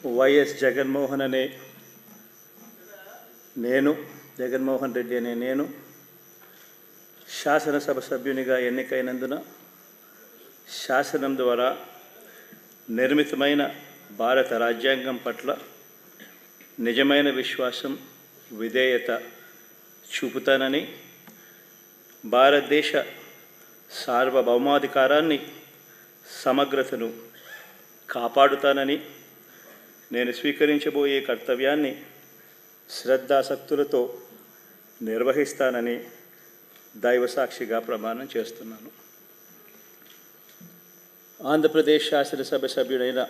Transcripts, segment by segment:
YS Jaganmohan అనే నేను జగన్మోహన్ రెడ్డి అనే నేను శాసనసభ సభ్యునిగా ఎన్నికైనందున శాసనం ద్వారా నిర్మితమైన భారత రాజ్యాంగం పట్ల నిజమైన విశ్వాసం విధేయత చూపుతానని భారతదేశ సార్వభౌమాధికారాన్ని సమగ్రతను కాపాడుతానని నేను స్వీకరించబోయే కర్తవ్యాన్ని శ్రద్ధాసక్తులతో నిర్వహిస్తానని దైవసాక్షిగా ప్రమాణం చేస్తున్నాను ఆంధ్రప్రదేశ్ శాసనసభ సభ్యుడైన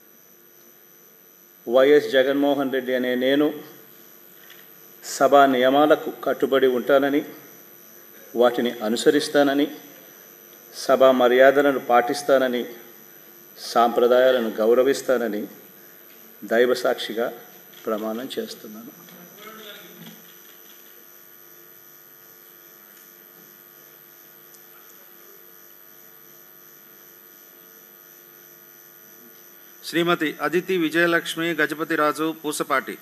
వైఎస్ జగన్మోహన్ రెడ్డి అనే నేను సభా నియమాలకు కట్టుబడి ఉంటానని వాటిని అనుసరిస్తానని సభా మర్యాదలను పాటిస్తానని సాంప్రదాయాలను గౌరవిస్తానని దైవసాక్షిగా ప్రమాణం చేస్తున్నాను శ్రీమతి అదితి విజయలక్ష్మి గజపతిరాజు పూసపాటి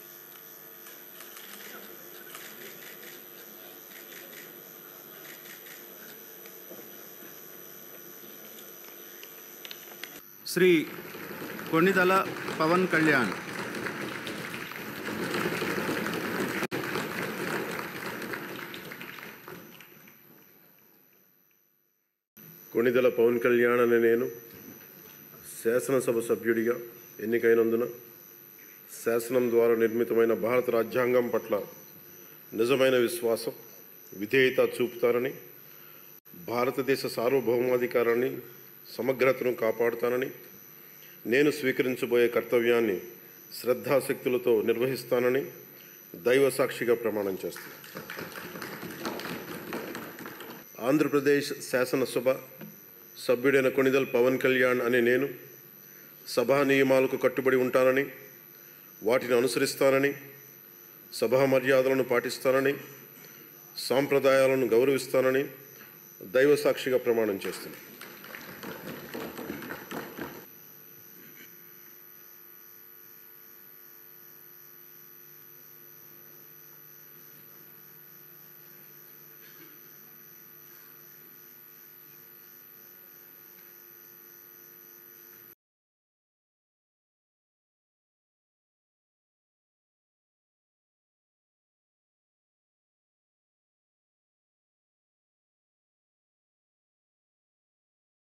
శ్రీ కొన్నిదల పవన్ కళ్యాణ్ కొణిదెల పవన్ కళ్యాణ్ అనే నేను శాసనసభ సభ్యుడిగా ఎన్నికైనందున శాసనం ద్వారా నిర్మితమైన భారత రాజ్యాంగం పట్ల నిజమైన విశ్వాసం విధేయత చూపుతానని భారతదేశ సార్వభౌమాధికారాన్ని సమగ్రతను కాపాడుతానని నేను స్వీకరించబోయే కర్తవ్యాన్ని శ్రద్ధాశక్తులతో నిర్వహిస్తానని దైవ సాక్షిగా ప్రమాణం చేస్తాను ఆంధ్రప్రదేశ్ శాసనసభ సభ్యుడైన కొణిదల్ పవన్ కళ్యాణ్ అనే నేను సభా నియమాలకు కట్టుబడి ఉంటానని వాటిని అనుసరిస్తానని సభా మర్యాదలను పాటిస్తానని సాంప్రదాయాలను గౌరవిస్తానని దైవ సాక్షిగా ప్రమాణం చేస్తున్నాను